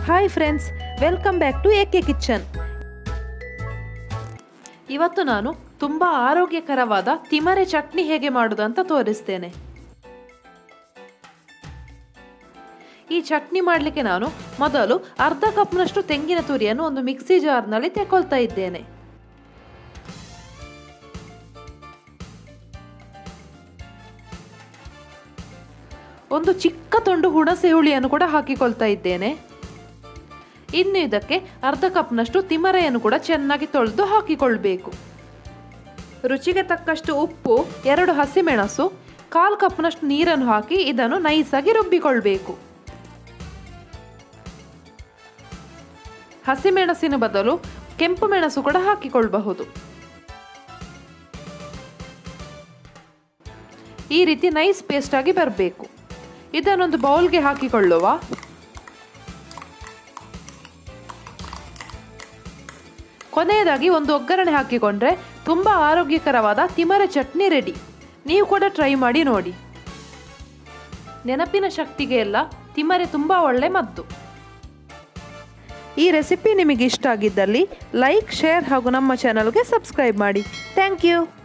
hi friends welcome back to AK kitchen ಇವತ್ತು ನಾನು ತುಂಬ ಆರೋಗ್ಯಕರವಾದ ತಿಮರೆ ಚಟ್ನಿ ಹೇಗೆ ಮಾಡೋದು ಅಂತ ತೋರಿಸ್ತೇನೆ ಈ ಚಟ್ನಿ ಮಾಡಲಿಕ್ಕೆ ನಾನು ಮೊದಲು ಅರ್ಧ ಕಪ್ನಷ್ಟು ತೆಂಗಿನ ತುರಿಯನ್ನು ಒಂದು ಮಿಕ್ಸಿ ಜಾರ್ನಲ್ಲಿ ತೆಕೊಳ್ತಾ ಇದ್ದೇನೆ ಒಂದು ಚಿಕ್ಕ ತುಂಡು ಹುಣಸೆ ಹುಳಿಯನ್ನು ಕೂಡ ಹಾಕಿಕೊಳ್ತಾ ಇದ್ದೇನೆ ಇನ್ನು ಇದಕ್ಕೆ ಅರ್ಧ ಕಪ್ನಷ್ಟು ತಿಮರೆಯನ್ನು ಕೂಡ ಚೆನ್ನಾಗಿ ತೊಳೆದು ಹಾಕಿಕೊಳ್ಬೇಕು ರುಚಿಗೆ ತಕ್ಕಷ್ಟು ಉಪ್ಪು ಎರಡು ಹಸಿಮೆಣಸು ಕಾಲು ಕಪ್ನಷ್ಟು ನೀರನ್ನು ಹಾಕಿ ಇದನ್ನು ನೈಸಾಗಿ ರುಬ್ಬಿಕೊಳ್ಬೇಕು ಹಸಿಮೆಣಸಿನ ಬದಲು ಕೆಂಪು ಮೆಣಸು ಕೂಡ ಹಾಕಿಕೊಳ್ಳಬಹುದು ಈ ರೀತಿ ನೈಸ್ ಪೇಸ್ಟ್ ಆಗಿ ಬರಬೇಕು ಇದನ್ನೊಂದು ಬೌಲ್ಗೆ ಹಾಕಿಕೊಳ್ಳುವ ಕೊನೆಯದಾಗಿ ಒಂದು ಒಗ್ಗರಣೆ ಹಾಕಿಕೊಂಡ್ರೆ ತುಂಬ ಆರೋಗ್ಯಕರವಾದ ತಿಮರೆ ಚಟ್ನಿ ರೆಡಿ ನೀವು ಕೂಡ ಟ್ರೈ ಮಾಡಿ ನೋಡಿ ನೆನಪಿನ ಶಕ್ತಿಗೆ ಎಲ್ಲ ತಿಮರೆ ತುಂಬ ಒಳ್ಳೆ ಮದ್ದು ಈ ರೆಸಿಪಿ ನಿಮಗೆ ಇಷ್ಟ ಆಗಿದ್ದಲ್ಲಿ ಲೈಕ್ ಶೇರ್ ಹಾಗೂ ನಮ್ಮ ಚಾನಲ್ಗೆ ಸಬ್ಸ್ಕ್ರೈಬ್ ಮಾಡಿ ಥ್ಯಾಂಕ್ ಯು